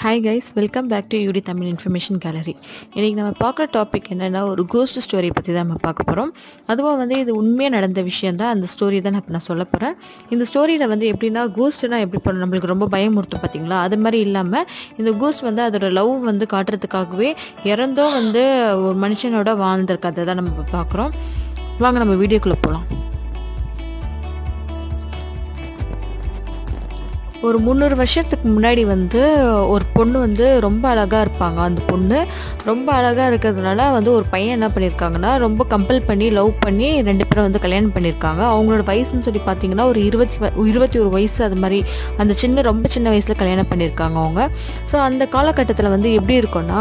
hi guys welcome back to UT Tamil information gallery இன்றைக்கி நம்ம பார்க்குற டாபிக் என்னென்னா ஒரு கோஸ்ட் ஸ்டோரி பற்றி தான் நம்ம பார்க்க போகிறோம் அதுவும் வந்து இது உண்மையாக நடந்த விஷயம் தான் அந்த ஸ்டோரி தான் நான் இப்போ நான் சொல்ல போகிறேன் இந்த ஸ்டோரியில் வந்து எப்படின்னா கோஸ்ட்னா எப்படி பண்ண நம்மளுக்கு ரொம்ப பயமுறுத்தும் பார்த்தீங்களா அது மாதிரி இல்லாமல் இந்த கோஸ்ட் வந்து அதோட லவ் வந்து காட்டுறதுக்காகவே இறந்தோ வந்து ஒரு மனுஷனோட வாழ்ந்திருக்க அதை தான் நம்ம பார்க்குறோம் வாங்க நம்ம வீடியோக்குள்ளே போகலாம் ஒரு முந்நூறு வருஷத்துக்கு முன்னாடி வந்து ஒரு பொண்ணு வந்து ரொம்ப அழகாக இருப்பாங்க அந்த பொண்ணு ரொம்ப அழகாக இருக்கிறதுனால வந்து ஒரு பையன் என்ன பண்ணியிருக்காங்கன்னா ரொம்ப கம்பல் பண்ணி லவ் பண்ணி ரெண்டு பேரும் வந்து கல்யாணம் பண்ணியிருக்காங்க அவங்களோட வயசுன்னு சொல்லி பார்த்தீங்கன்னா ஒரு இருபத்தி வ- இருபத்தி ஒரு வயசு அது மாதிரி அந்த சின்ன ரொம்ப சின்ன வயசில் கல்யாணம் பண்ணியிருக்காங்க அவங்க ஸோ அந்த காலகட்டத்தில் வந்து எப்படி இருக்கும்னா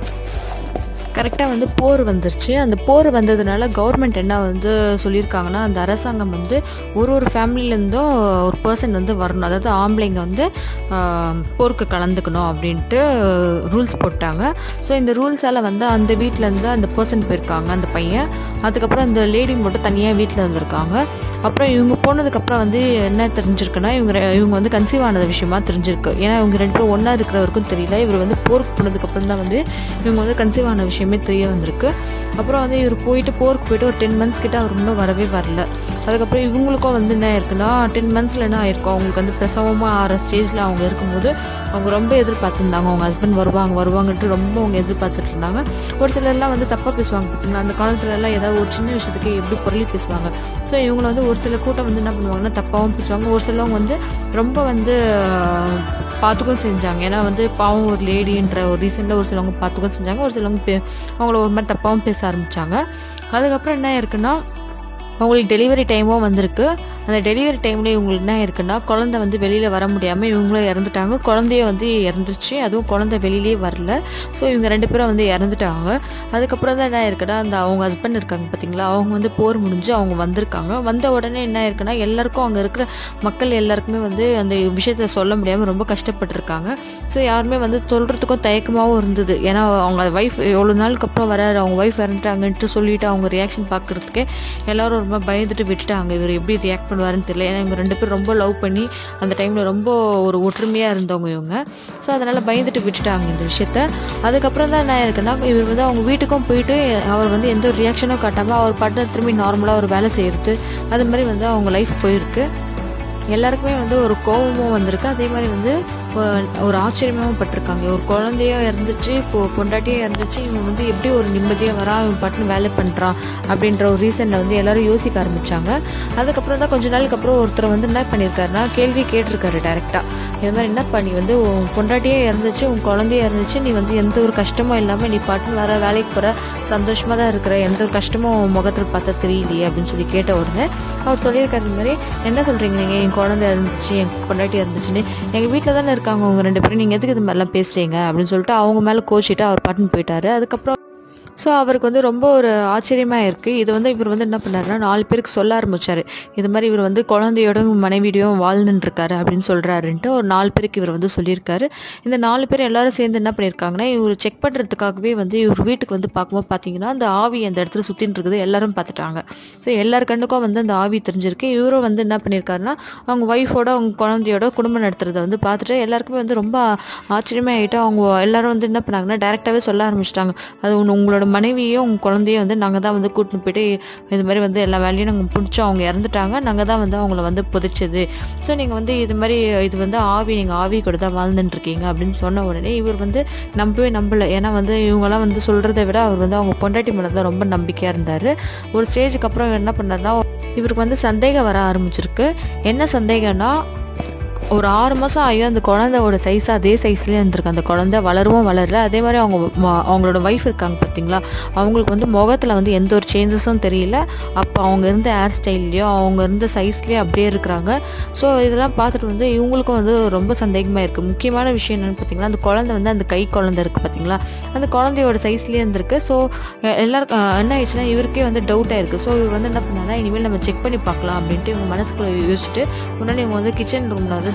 கரெக்டாக வந்து போர் வந்துருச்சு அந்த போர் வந்ததுனால கவர்மெண்ட் என்ன வந்து சொல்லியிருக்காங்கன்னா அந்த அரசாங்கம் வந்து ஒரு ஒரு ஃபேமிலிலேருந்தும் ஒரு பர்சன் வந்து வரணும் அதாவது ஆம்பளைங்க வந்து ஆஹ், போருக்கு கலந்துக்கணும் அப்படின்ட்டு ரூல்ஸ் போட்டாங்க ஸோ இந்த ரூல்ஸால் வந்து அந்த வீட்டிலேருந்து அந்த பர்சன் போயிருக்காங்க அந்த பையன் அதுக்கப்புறம் அந்த லேடி மட்டும் தனியாக வீட்டில் இருந்திருக்காங்க அப்புறம் இவங்க போனதுக்கப்புறம் வந்து என்ன தெரிஞ்சிருக்குன்னா இவங்க ரெ- இவங்க வந்து கன்சீவ் ஆனது விஷயமா தெரிஞ்சிருக்கு ஏன்னா இவங்க ரெண்டு பேரும் ஒன்றா இருக்கிறவருக்கும் தெரியல இவர் வந்து போருக்கு போனதுக்கப்புறம் தான் வந்து இவங்க வந்து கன்சீவ் ஆன விஷயமே தெரிய வந்திருக்கு அப்புறம் வந்து இவர் போயிட்டு போருக்கு போயிட்டு ஒரு டென் மந்த்ஸ் கிட்ட அவர் இன்னும் வரவே வரல அதுக்கப்புறம் இவங்களுக்கும் வந்து என்ன ஆயிருக்குன்னா டென் மந்த்ஸில் என்ன ஆயிருக்கும் அவங்களுக்கு வந்து பிரசவமாக ஆகிற ஸ்டேஜில் அவங்க இருக்கும்போது அவங்க ரொம்ப எதிர்பார்த்துருந்தாங்க அவங்க ஹஸ்பண்ட் வருவாங்க வருவாங்கன்ட்டு ரொம்ப அவங்க எதிர்பார்த்துட்டு இருந்தாங்க ஒரு சிலர்லாம் வந்து தப்பாக பேசுவாங்க பார்த்தீங்களா அந்த காலத்துல எல்லாம் ஏதாவது ஒரு சின்ன விஷயத்துக்கு எப்படி பொருளி பேசுவாங்க ஸோ இவங்கள வந்து ஒரு சில கூட்டம் வந்து என்ன பண்ணுவாங்கன்னா தப்பாகவும் பேசுவாங்க ஒரு சிலவங்க வந்து ரொம்ப வந்து ஆஹ், பார்த்துக்கும் செஞ்சாங்க ஏன்னா வந்து பாவம் ஒரு லேடின்ற ஒரு ரீசனில் ஒரு சிலவங்க பார்த்துக்கும் செஞ்சாங்க ஒரு சிலவங்க பே அவங்கள ஒரு மாதிரி தப்பாகவும் பேச ஆரம்பிச்சாங்க அதுக்கப்புறம் என்ன இருக்குன்னா அவங்களுக்கு டெலிவரி டைமும் வந்திருக்கு அந்த டெலிவரி டைம்ல இவங்களுக்கு என்ன இருக்குன்னா குழந்தை வந்து வெளியில வர முடியாம இவங்களும் இறந்துட்டாங்க குழந்தைய வந்து இறந்துச்சு அதுவும் குழந்தை வெளியிலே வரல ஸோ இவங்க ரெண்டு பேரும் வந்து இறந்துட்டாங்க அதுக்கப்புறம் தான் என்ன இருக்குன்னா அந்த அவங்க ஹஸ்பண்ட் இருக்காங்க பார்த்தீங்களா அவங்க வந்து போர் முடிஞ்சு அவங்க வந்திருக்காங்க வந்த உடனே என்ன இருக்குன்னா எல்லாருக்கும் அங்கே இருக்கிற மக்கள் எல்லாருக்குமே வந்து அந்த விஷயத்த சொல்ல முடியாமல் ரொம்ப கஷ்டப்பட்டிருக்காங்க ஸோ யாருமே வந்து சொல்கிறதுக்கும் தயக்கமாகவும் இருந்தது ஏன்னா அவங்க ஒய்ஃப் எவ்வளோ நாளுக்கு அப்புறம் வராரு அவங்க ஒய்ஃப் இறந்துட்டாங்கன்ட்டு சொல்லிட்டு அவங்க ரியாக்ஷன் பார்க்கறதுக்கே எல்லாரும் ரொம்ப பயந்துட்டு விட்டுட்டாங்க இவர் எப்படி ரியாக்ட் பண்ணுவாருன்னு தெரியல ஏன்னா இவங்க ரெண்டு பேரும் ரொம்ப லவ் பண்ணி அந்த டைமில் ரொம்ப ஒரு ஒற்றுமையாக இருந்தவங்க இவங்க ஸோ அதனால் பயந்துட்டு விட்டுட்டாங்க இந்த விஷயத்த அதுக்கப்புறம் தான் என்ன இருக்குன்னா இவர் வந்து அவங்க வீட்டுக்கும் போயிட்டு அவர் வந்து எந்த ஒரு ரியாக்ஷனும் காட்டாமல் அவர் பாட்டு திரும்பி நார்மலாக ஒரு வேலை செய்கிறது அது மாதிரி வந்து அவங்க லைஃப் போயிருக்கு எல்லாருக்குமே வந்து ஒரு கோபமும் வந்திருக்கு அதே மாதிரி வந்து ஒ- ஒரு ஆச்சரியமாகவும் பட்டிருக்காங்க ஒரு குழந்தையா இருந்துச்சு இப்போ பொண்டாட்டியே இருந்துச்சு இவன் வந்து எப்படி ஒரு நிம்மதியாக வரா இவன் பாட்டுன்னு வேலை பண்ணுறான் அப்படின்ற ஒரு ரீசனில் வந்து எல்லாரும் யோசிக்க ஆரம்பிச்சாங்க அதுக்கப்புறம் தான் கொஞ்ச நாளுக்கு அப்புறம் ஒருத்தர் வந்து என்ன பண்ணியிருக்காருன்னா கேள்வி கேட்டிருக்காரு டேரெக்டாக இது மாதிரி என்ன பண்ணி வந்து உன் பொண்டாட்டியே இருந்துச்சு உன் குழந்தையே இருந்துச்சு நீ வந்து எந்த ஒரு கஷ்டமும் இல்லாமல் நீ பாட்டுன்னு வர வேலைக்கு போகிற சந்தோஷமாக தான் இருக்கிற எந்த ஒரு கஷ்டமும் உன் முகத்தில் பார்த்தா தெரியலையே அப்படின்னு சொல்லி கேட்ட உடனே அவர் சொல்லியிருக்காரு இந்த மாதிரி என்ன சொல்கிறீங்க நீங்கள் என் குழந்தை இருந்துச்சு என் பொண்டாட்டி இருந்துச்சுன்னு எங்கள் வீட்டில் தானே இருக்காங்க அவங்க ரெண்டு பேரும் நீங்கள் எதுக்கு இது மாதிரிலாம் பேசுகிறீங்க அப்படின்னு சொல்லிட்டு அவங்க மேலே கோச்சிட்டு அவர் பாட்டுன்னு போயிட்டாரு அதுக்கப்புறம் ஸோ அவருக்கு வந்து ரொம்ப ஒரு ஆச்சரியமாக இருக்குது இது வந்து இவர் வந்து என்ன பண்ணாருன்னா நாலு பேருக்கு சொல்ல ஆரம்பிச்சாரு இது மாதிரி இவர் வந்து குழந்தையோட மனைவியோடையும் வாழ்ந்துட்டுருக்காரு அப்படின்னு சொல்கிறாருன்ட்டு ஒரு நாலு பேருக்கு இவர் வந்து சொல்லியிருக்காரு இந்த நாலு பேர் எல்லாரும் சேர்ந்து என்ன பண்ணியிருக்காங்கன்னா இவர் செக் பண்ணுறதுக்காகவே வந்து இவர் வீட்டுக்கு வந்து பார்க்கும்போது பார்த்தீங்கன்னா அந்த ஆவி அந்த இடத்துல சுற்றின்னு இருக்குது எல்லாரும் பார்த்துட்டாங்க ஸோ எல்லார் கண்ணுக்கும் வந்து அந்த ஆவி தெரிஞ்சிருக்கு இவரும் வந்து என்ன பண்ணியிருக்காருன்னா அவங்க ஒய்ஃபோட அவங்க குழந்தையோட குடும்பம் நடத்துறதை வந்து பார்த்துட்டு எல்லாருக்குமே வந்து ரொம்ப ஆச்சரியமே ஆகிட்டு அவங்க எல்லாரும் வந்து என்ன பண்ணாங்கன்னா டேரெக்டாகவே சொல்ல ஆரம்பிச்சிட்டாங்க அது உன் உங்களோட மனைவியும் உங்கள் குழந்தையும் வந்து நாங்கள் தான் வந்து கூட்டின்னு போயிட்டு இது மாதிரி வந்து எல்லா வேலையும் நாங்கள் பிடிச்சோம் அவங்க இறந்துட்டாங்க நாங்கள் தான் வந்து அவங்கள வந்து புதைச்சது ஸோ நீங்கள் வந்து இது மாதிரி இது வந்து ஆவி நீங்கள் ஆவி கூட தான் வாழ்ந்துட்டு இருக்கீங்க அப்படின்னு சொன்ன உடனே இவர் வந்து நம்பவே நம்பலை ஏன்னா வந்து இவங்கெல்லாம் வந்து சொல்கிறத விட அவர் வந்து அவங்க பொண்டாட்டி மேலே தான் ரொம்ப நம்பிக்கையாக இருந்தார் ஒரு ஸ்டேஜுக்கு அப்புறம் இவர் என்ன பண்ணாருன்னா இவருக்கு வந்து சந்தேகம் வர ஆரம்பிச்சிருக்கு என்ன சந்தேகம்னா ஒரு ஆறு மாதம் ஆகி அந்த குழந்தையோட சைஸ் அதே சைஸ்லேயே இருந்திருக்கு அந்த குழந்தை வளரவும் வளரல அதே மாதிரி அவங்க ம- அவங்களோட ஒய்ஃப் இருக்காங்க பார்த்தீங்களா அவங்களுக்கு வந்து முகத்தில் வந்து எந்த ஒரு சேஞ்சஸும் தெரியல அப்போ அவங்க இருந்த ஹேர் ஸ்டைல்லையோ அவங்க இருந்த சைஸ்லேயே அப்படியே இருக்கிறாங்க ஸோ இதெல்லாம் பார்த்துட்டு வந்து இவங்களுக்கும் வந்து ரொம்ப சந்தேகமாக இருக்குது முக்கியமான விஷயம் என்னென்னு பார்த்தீங்கன்னா அந்த குழந்தை வந்து அந்த கை குழந்தை இருக்குது பார்த்தீங்களா அந்த குழந்தையோட சைஸ்லேயே இருந்திருக்கு ஸோ எல்லாருக்கும் அஹ், என்ன ஆயிடுச்சுன்னா இவருக்கே வந்து டவுட் ஆயிருக்கு ஸோ இவர் வந்து என்ன பண்ணாருன்னா இனிமேல் நம்ம செக் பண்ணி பார்க்கலாம் அப்படின்ட்டு இவங்க மனசுக்குள்ள யோசிச்சுட்டு முன்னாடி இவங்க வந்து கிச்சன் ரூமில் வந்து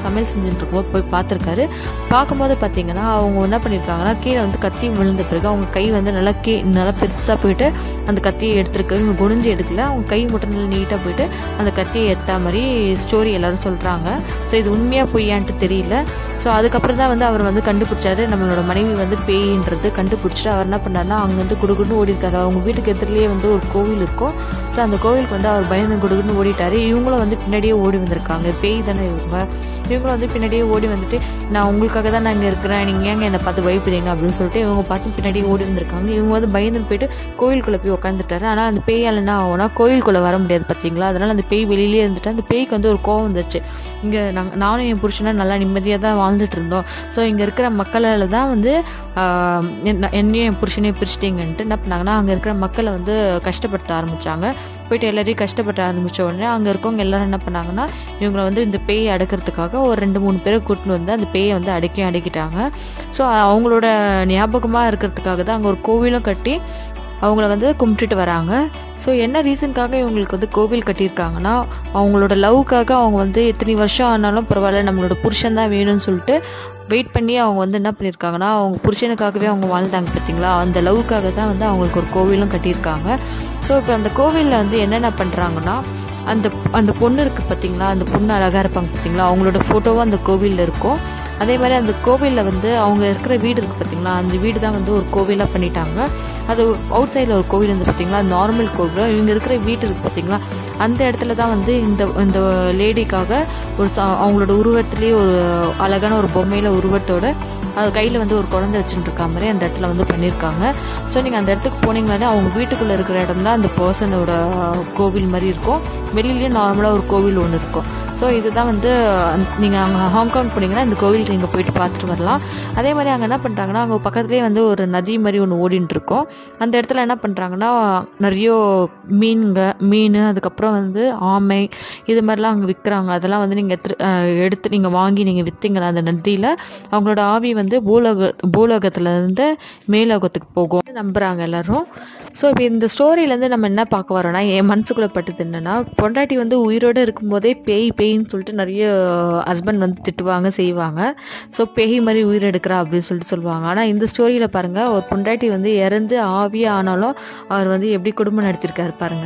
சமையல் செஞ்சுட்டு இருக்கும்போது போய் பார்த்துருக்காரு பார்க்கும்போது பார்த்தீங்கன்னா அவங்க என்ன பண்ணியிருக்காங்கன்னா கீழே வந்து கத்தி விழுந்த பிறகு அவங்க கை வந்து நல்லா கீ நல்லா பெருசாக போயிட்டு அந்த கத்தியை எடுத்துருக்கு இவங்க குனிஞ்சு எடுக்கல அவங்க கை மட்டும் நல்லா நீட்டாக போயிட்டு அந்த கத்தியை எத்தா மாதிரி ஸ்டோரி எல்லாரும் சொல்கிறாங்க ஸோ இது உண்மையாக பொய்யான்ட்டு தெரியல ஸோ அதுக்கப்புறம் தான் வந்து அவர் வந்து கண்டுபிடிச்சாரு நம்மளோட மனைவி வந்து பேயின்றது கண்டுபிடிச்சிட்டு அவர் என்ன பண்ணாருன்னா அங்கே வந்து குடுகுன்னு ஓடி இருக்காரு அவங்க வீட்டுக்கு எதிரிலேயே வந்து ஒரு கோவில் இருக்கும் ஸோ அந்த கோவிலுக்கு வந்து அவர் பயந்து குடுகுன்னு ஓடிட்டாரு இவங்களும் வந்து பின்னாடியே ஓடி வந்திருக்காங்க பேய் தானே இவங்க இவங்களும் வந்து பின்னாடியே ஓடி வந்துட்டு நான் உங்களுக்காக தான் நான் இங்கே இருக்கிறேன் நீங்கள் ஏங்க என்னை பார்த்து பயப்படுறீங்க அப்படின்னு சொல்லிட்டு இவங்க பாட்டு பின்னாடியே ஓடி வந்திருக்காங்க இவங்க வந்து பயந்து போயிட்டு கோயிலுக்குள்ளே போய் உட்காந்துட்டாரு ஆனால் அந்த பேயால் என்ன ஆகும்னா கோயிலுக்குள்ளே வர முடியாது பார்த்தீங்களா அதனால அந்த பேய் வெளியிலேயே இருந்துட்டு அந்த பேய்க்கு வந்து ஒரு கோவம் வந்துச்சு இங்கே நாங்கள் நானும் என் புருஷனும் நல்லா நிம்மதியாக தான் வாழ்ந்துட்டு இருந்தோம் ஸோ இங்கே இருக்கிற மக்களால் தான் வந்து ஆஹ், என்ன- என்னையும் என் புருஷனையும் பிரிச்சிட்டிங்கன்ட்டு என்ன பண்ணாங்கன்னா அங்கே இருக்கிற மக்களை வந்து கஷ்டப்படுத்த ஆரம்பிச்சாங்க போயிட்டு எல்லாரையும் கஷ்டப்பட ஆரம்பிச்ச உடனே அங்கே இருக்கவங்க எல்லாரும் என்ன பண்ணாங்கன்னா இவங்களை வந்து இந்த பேயை அடக்கிறதுக்காக ஒரு ரெண்டு மூணு பேரை கூட்டின்னு வந்து அந்த பேயை வந்து அடக்கி அடக்கிட்டாங்க ஸோ அவங்களோட ஞாபகமாக இருக்கிறதுக்காக தான் அங்கே ஒரு கோவிலும் கட்டி அவங்கள வந்து கும்பிட்டுட்டு வராங்க ஸோ என்ன ரீசனுக்காக இவங்களுக்கு வந்து கோவில் கட்டியிருக்காங்கன்னா அவங்களோட லவ்க்காக அவங்க வந்து எத்தனை வருஷம் ஆனாலும் பரவாயில்ல நம்மளோட புருஷன் தான் வேணும்னு சொல்லிட்டு வெயிட் பண்ணி அவங்க வந்து என்ன பண்ணியிருக்காங்கன்னா அவங்க புருஷனுக்காகவே அவங்க வாழ்ந்தாங்க பார்த்தீங்களா அந்த லவ்க்காக தான் வந்து அவங்களுக்கு ஒரு கோவிலும் கட்டியிருக்காங்க ஸோ இப்போ அந்த கோவிலில் வந்து என்னென்ன பண்ணுறாங்கன்னா அந்த அந்த பொண்ணு இருக்குது பார்த்தீங்களா அந்த பொண்ணு அழகாக இருப்பாங்க பார்த்தீங்களா அவங்களோட ஃபோட்டோவும் அந்த கோவிலில் இருக்கும் அதே மாதிரி அந்த கோவிலில் வந்து அவங்க இருக்கிற வீடு இருக்குது பார்த்தீங்களா அந்த வீடு தான் வந்து ஒரு கோவிலாக பண்ணிட்டாங்க அது அவுட் சைடில் ஒரு கோவில் இருந்து பார்த்தீங்களா நார்மல் கோவில் இவங்க இருக்கிற வீடு இருக்குது பார்த்தீங்களா அந்த இடத்துல தான் வந்து இந்த இந்த லேடிக்காக ஒரு ச- அவங்களோட உருவத்திலேயே ஒரு அழகான ஒரு பொம்மையில உருவத்தோட அது கையில் வந்து ஒரு குழந்தை வச்சுட்டு இருக்க மாதிரி அந்த இடத்துல வந்து பண்ணியிருக்காங்க ஸோ நீங்கள் அந்த இடத்துக்கு போனீங்கனாலே அவங்க வீட்டுக்குள்ளே இருக்கிற இடம் தான் அந்த பர்சனோட கோவில் மாதிரி இருக்கும் வெளியிலேயே நார்மலாக ஒரு கோவில் ஒன்று இருக்கும் ஸோ இதுதான் வந்து நீங்கள் அங்கே ஹாங்காங் போனீங்கன்னா இந்த கோவில் நீங்கள் போயிட்டு பார்த்துட்டு வரலாம் அதே மாதிரி அங்கே என்ன பண்ணுறாங்கன்னா அங்கே பக்கத்துலேயே வந்து ஒரு நதி மாதிரி ஒன்று ஓடிட்டு இருக்கும் அந்த இடத்துல என்ன பண்ணுறாங்கன்னா நிறைய மீனுங்க மீன் அதுக்கப்புறம் வந்து ஆமை இது மாதிரிலாம் அங்கே விற்கிறாங்க அதெல்லாம் வந்து நீங்கள் எடுத்து அஹ் எடுத்து நீங்கள் வாங்கி நீங்கள் விற்றீங்கன்னா அந்த நதியில் அவங்களோட ஆவி வந்து பூலோக பூலோகத்துலேருந்து மேலோகத்துக்கு போகும் நம்புகிறாங்க எல்லாரும் ஸோ இப்போ இந்த ஸ்டோரியிலேருந்து நம்ம என்ன பார்க்க வரோம்னா என் மனசுக்குள்ளே பட்டது என்னன்னா பொண்டாட்டி வந்து உயிரோடு இருக்கும்போதே பேய் பேய்ன்னு சொல்லிட்டு நிறைய ஹஸ்பண்ட் வந்து திட்டுவாங்க செய்வாங்க ஸோ பேய் மாதிரி உயிர் எடுக்கிறா அப்படின்னு சொல்லிட்டு சொல்லுவாங்க ஆனால் இந்த ஸ்டோரியில் பாருங்கள் ஒரு பொண்டாட்டி வந்து இறந்து ஆவியாக ஆனாலும் அவர் வந்து எப்படி குடும்பம் நடத்தியிருக்காரு பாருங்க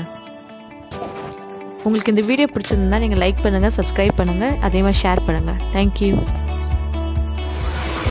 உங்களுக்கு இந்த வீடியோ பிடிச்சிருந்தா நீங்கள் லைக் பண்ணுங்கள் சப்ஸ்கிரைப் பண்ணுங்கள் அதே மாதிரி ஷேர் பண்ணுங்கள் தேங்க்யூ